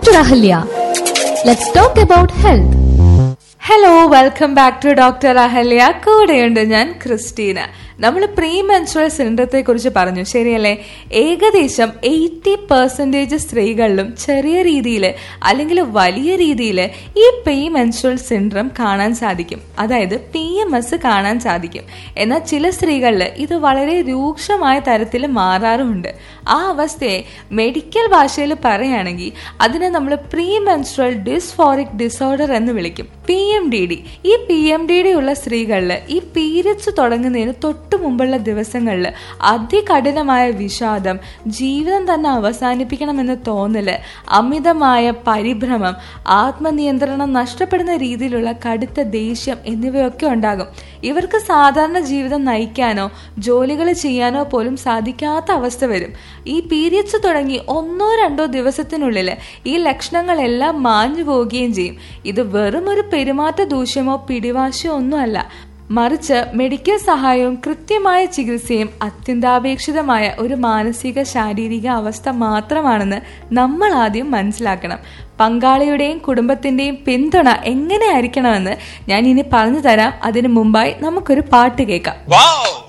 Dr. Ahalya. Let's talk about health. Hello welcome back to doctor Ahalya കൂടെയുണ്ട് ഞാൻ Christina നമ്മൾ pre menstrual സിൻഡ്രത്തെ കുറിച്ച് പറഞ്ഞു ശരിയല്ലേ ഏകദേശം എയ്റ്റി പെർസെൻറ്റേജ് സ്ത്രീകളിലും ചെറിയ രീതിയിൽ അല്ലെങ്കിൽ വലിയ രീതിയിൽ ഈ പ്രീ മെൻസ്ട്രൽ സിൻഡ്രം കാണാൻ സാധിക്കും അതായത് പി എം എസ് കാണാൻ സാധിക്കും എന്നാൽ ചില സ്ത്രീകളിൽ ഇത് വളരെ രൂക്ഷമായ തരത്തിൽ മാറാറുമുണ്ട് ആ അവസ്ഥയെ മെഡിക്കൽ ഭാഷയിൽ പറയുകയാണെങ്കിൽ അതിനെ നമ്മൾ പ്രീ മെൻസ്ട്രൽ ഡിസ്ഫോറിക് ഡിസോർഡർ എന്ന് വിളിക്കും പി എം ഡി ഡി ഈ പി എം ഡി ഡി ഉള്ള സ്ത്രീകളിൽ ഈ പീരിയഡ്സ് തുടങ്ങുന്നതിന് തൊട്ടു മുമ്പുള്ള ദിവസങ്ങളിൽ അതികഠിനമായ വിഷാദം ജീവിതം തന്നെ അവസാനിപ്പിക്കണമെന്ന് തോന്നല് അമിതമായ പരിഭ്രമം ആത്മനിയന്ത്രണം നഷ്ടപ്പെടുന്ന രീതിയിലുള്ള കടുത്ത ദേഷ്യം എന്നിവയൊക്കെ ഉണ്ടാകും ഇവർക്ക് സാധാരണ ജീവിതം നയിക്കാനോ ജോലികൾ ചെയ്യാനോ പോലും സാധിക്കാത്ത അവസ്ഥ വരും ഈ പീരിയഡ്സ് തുടങ്ങി ഒന്നോ രണ്ടോ ദിവസത്തിനുള്ളിൽ ഈ ലക്ഷണങ്ങളെല്ലാം മാഞ്ഞു പോവുകയും ചെയ്യും ഇത് വെറും ഒരു പെരുമാറ്റ ദൂഷ്യമോ പിടിവാശിയോ ഒന്നുമല്ല മറിച്ച് മെഡിക്കൽ സഹായവും കൃത്യമായ ചികിത്സയും അത്യന്താപേക്ഷിതമായ ഒരു മാനസിക ശാരീരിക അവസ്ഥ മാത്രമാണെന്ന് നമ്മൾ ആദ്യം മനസ്സിലാക്കണം പങ്കാളിയുടെയും കുടുംബത്തിന്റെയും പിന്തുണ എങ്ങനെയായിരിക്കണമെന്ന് ഞാൻ ഇനി പറഞ്ഞു തരാം അതിനു മുമ്പായി നമുക്കൊരു പാട്ട് കേൾക്കാം Wow!